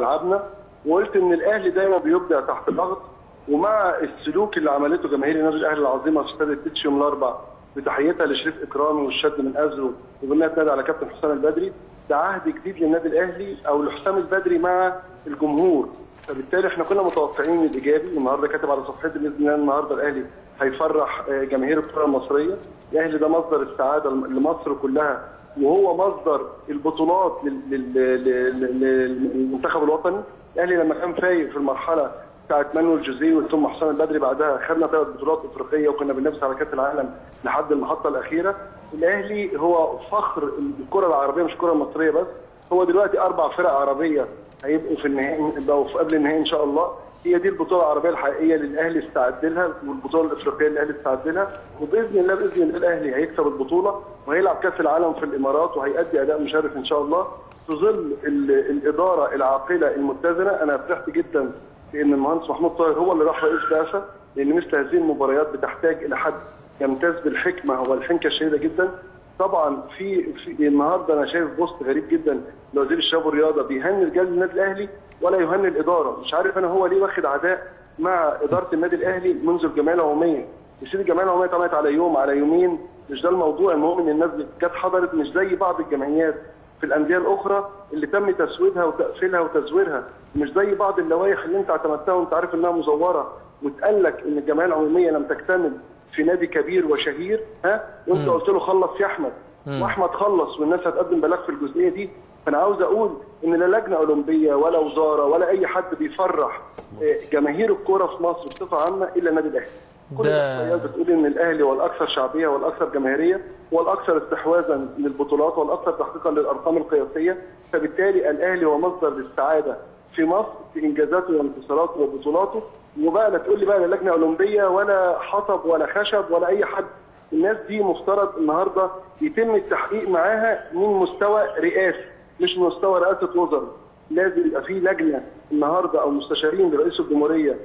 ملعبنا وقلت ان الاهلي دايما بيبدع تحت ضغط ومع السلوك اللي عملته جماهير النادي الاهلي العظيمه في استاد التتش يوم الاربعاء بتحيتها لشريف اكرامي والشد من ازره وبانها تنادي على كابتن حسام البدري ده عهد جديد للنادي الاهلي او لحسام البدري مع الجمهور فبالتالي احنا كنا متوقعين الايجابي النهارده كاتب على صفحتي باذن الله النهارده الاهلي هيفرح آه، جماهير الكره المصريه الاهلي ده مصدر السعاده لمصر كلها وهو مصدر البطولات لل- لل- لل- لل- للمنتخب الوطني الاهلي لما كان فايق في المرحله بتاعت مانويل جوزيه ثم حسام البدري بعدها خدنا ثلاث بطولات افريقيه وكنا بننافس على كاس العالم لحد المحطه الاخيره الاهلي هو فخر الكره العربيه مش الكره المصريه بس هو دلوقتي اربع فرق عربيه هيبقوا في النهائي بقوا في قبل النهائي ان شاء الله هي دي البطوله العربيه الحقيقيه اللي الاهلي استعد لها والبطوله الافريقيه اللي الاهلي استعد لها وباذن الله باذن الله الاهلي هيكسب البطوله وهيلعب كاس العالم في الامارات وهيأدي اداء مشرف ان شاء الله في ظل ال- الاداره العاقله المتزنه انا فرحت جدا في ان المهندس محمود طاهر هو اللي راح رئيس بعثه لان مثل هذه المباريات بتحتاج الى حد يمتاز بالحكمه والحنكه الشديده جدا طبعا في, في النهارده انا شايف بوست غريب جدا لوزير الشباب والرياضه بيهني رجال النادي الاهلي ولا يهني الاداره مش عارف انا هو ليه واخد عداء مع اداره النادي الاهلي منذ الجمعيه العموميه يصير الجمعيه العموميه اتعملت على يوم على يومين مش ده الموضوع المهم ان الناس جت حضرت مش زي بعض الجمعيات في الانديه الاخرى اللي تم تسويدها وتقفيلها وتزويرها مش زي بعض اللوائح اللي انت اعتمدتها وانت عارف انها مزوره واتقال لك ان الجمعيه العموميه لم تكتمل في نادي كبير وشهير ها وانت قلت له خلص يا احمد واحمد خلص والناس هتقدم بلاغ في الجزئيه دي فانا عاوز اقول ان لا لجنه اولمبيه ولا وزاره ولا اي حد بيفرح آه، جماهير الكوره في مصر بصفه عامه الا النادي الاهلي كل ده- الاحصائيات بتقول ان الاهلي هو الاكثر شعبيه والاكثر جماهيريه والاكثر استحواذا للبطولات والاكثر تحقيقا للارقام القياسيه فبالتالي الاهلي هو مصدر للسعاده في مصر في انجازاته وانتصاراته وبطولاته وبقى لا تقول لي بقى لا لجنه اولمبيه ولا حطب ولا خشب ولا اي حد الناس دي مفترض النهارده يتم التحقيق معاها من مستوى رئاسي مش من مستوى رئاسه وزراء لازم يبقى في لجنه النهارده او مستشارين لرئيس الجمهوريه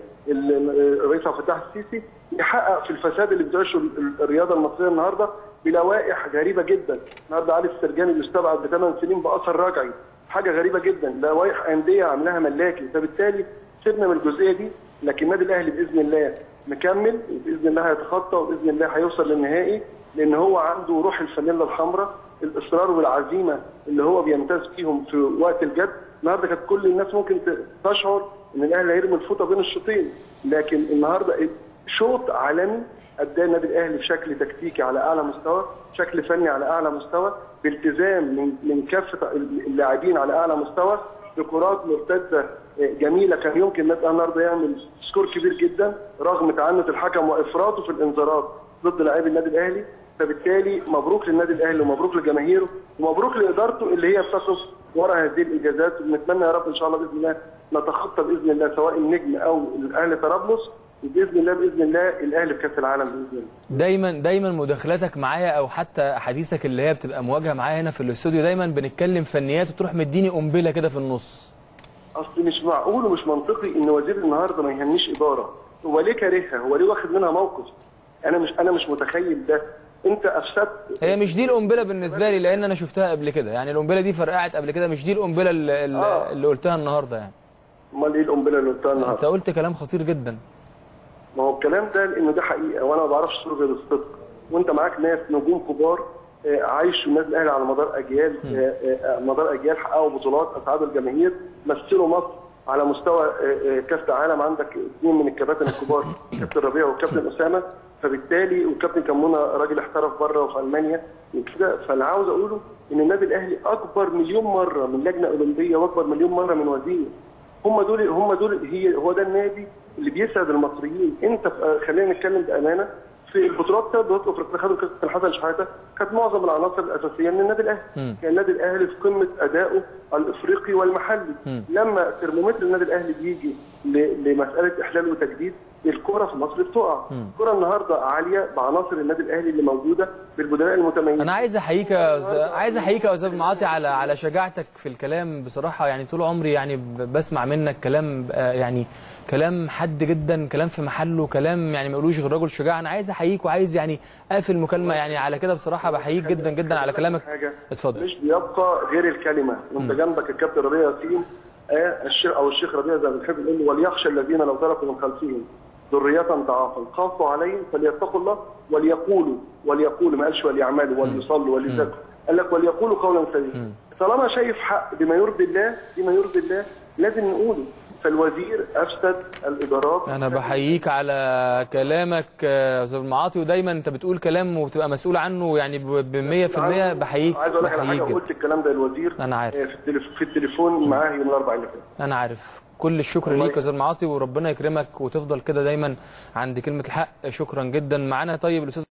ال- الرئيس عبد الفتاح السيسي يحقق في الفساد اللي بتعيشه ال- الرياضه المصريه النهارده بلوائح غريبه جدا النهارده علي السرجاني بيستبعد بثمان سنين باثر رجعي حاجه غريبه جدا لوائح انديه عاملاها ملاكي فبالتالي سيبنا من الجزئيه دي لكن النادي الاهلي باذن الله مكمل وباذن الله هيتخطى وباذن الله هيوصل للنهائي لان هو عنده روح الفانيلا الحمراء الاصرار والعزيمه اللي هو بيمتاز فيهم في وقت الجد النهارده كانت كل الناس ممكن ت- تشعر ان الاهلي هيرمي الفوطه بين الشوطين لكن النهارده شوط عالمي اداه النادي الاهلي بشكل تكتيكي على اعلى مستوى بشكل فني على اعلى مستوى بالتزام من من كافه اللاعبين على اعلى مستوى بكرات مرتده جميله كان يمكن النادي الأهلي النهارده يعمل سكور كبير جدا رغم تعنت الحكم وافراطه في الانذارات ضد لاعبي النادي الاهلي فبالتالي مبروك للنادي الاهلي ومبروك لجماهيره ومبروك لادارته اللي هي بتصف وراء هذه الانجازات ونتمنى يا رب ان شاء الله باذن الله نتخطى باذن الله سواء النجم او الاهلي طرابلس وباذن الله باذن الله الاهلي في كاس العالم باذن الله دايما دايما مداخلاتك معايا او حتى احاديثك اللي هي بتبقى مواجهه معايا هنا في الاستوديو دايما بنتكلم فنيات وتروح مديني قنبله كده في النص اصل مش معقول ومش منطقي ان وزير النهارده ما يهنيش اداره هو ليه كارهها هو ليه واخد منها موقف انا مش انا مش متخيل ده انت افسدت هي مش دي القنبله بالنسبه لي لان انا شفتها قبل كده يعني القنبله دي فرقعت قبل كده مش دي القنبله اللي, اللي, آه. اللي قلتها النهارده يعني امال ايه القنبله اللي قلتها انت النهارده قلت كلام خطير جدا ما هو الكلام ده لانه ده حقيقه وانا ما بعرفش صوره غير الصدق وانت معاك ناس نجوم كبار آه، عايشوا النادي الاهلي على مدار اجيال آه، آه، مدار اجيال حققوا بطولات اسعدوا الجماهير مثلوا مصر على مستوى آه، آه، كاس العالم عندك اثنين من الكباتن الكبار كابتن ربيع وكابتن اسامه فبالتالي والكابتن كمونه راجل احترف بره وفي المانيا وكده فاللي عاوز اقوله ان النادي الاهلي اكبر مليون مره من لجنه اولمبيه واكبر مليون مره من وزير هم دول هم دول هي هو ده النادي اللي بيسعد المصريين انت ف- خلينا نتكلم بامانه في البطولات ثلاث بطولات افريقيا خدوا كاس الحسن شحاته كانت معظم العناصر الاساسيه من النادي الاهلي مم. كان النادي الاهلي في قمه ادائه الافريقي والمحلي مم. لما ترمومتر النادي الاهلي بيجي ل- لمساله احلال وتجديد الكره في مصر بتقع الكره النهارده عاليه بعناصر النادي الاهلي اللي موجوده بالبدلاء المتميزين انا عايز احييك يا أستاذ- عايز احييك يا استاذ معاطي على على شجاعتك في الكلام بصراحه يعني طول عمري يعني ب- بسمع منك كلام آه، يعني كلام حد جدا كلام في محله كلام يعني ما يقولوش غير رجل شجاع انا عايز احييك وعايز يعني اقفل المكالمه يعني على كده بصراحه بحييك جدا جدا على كلامك حاجه اتفضل مش بيبقى غير الكلمه وانت جنبك الكابتن ربيع ياسين آه الشيخ او الشيخ ربيع زي ما بنحب نقول وليخشى الذين لو تركوا من خلفهم ذرية ضعافا خافوا عليهم فليتقوا الله وليقولوا وليقولوا ما قالش وليعملوا وليصلوا وليزكوا قال لك وليقولوا قولا سديدا طالما شايف حق بما يرضي الله بما يرضي الله لازم نقوله فالوزير افسد الادارات انا بحييك على كلامك يا استاذ المعاطي ودايما انت بتقول كلام وبتبقى مسؤول عنه يعني ب 100% بحييك عايز اقول لك على حاجه بحييك قلت الكلام ده للوزير أنا عارف. آه، في التليف- في التليفون معاه يوم الاربعاء اللي فات انا عارف كل الشكر الله ليك يا استاذ المعاطي وربنا يكرمك وتفضل كده دايما عند كلمه الحق شكرا جدا معانا طيب الاستاذ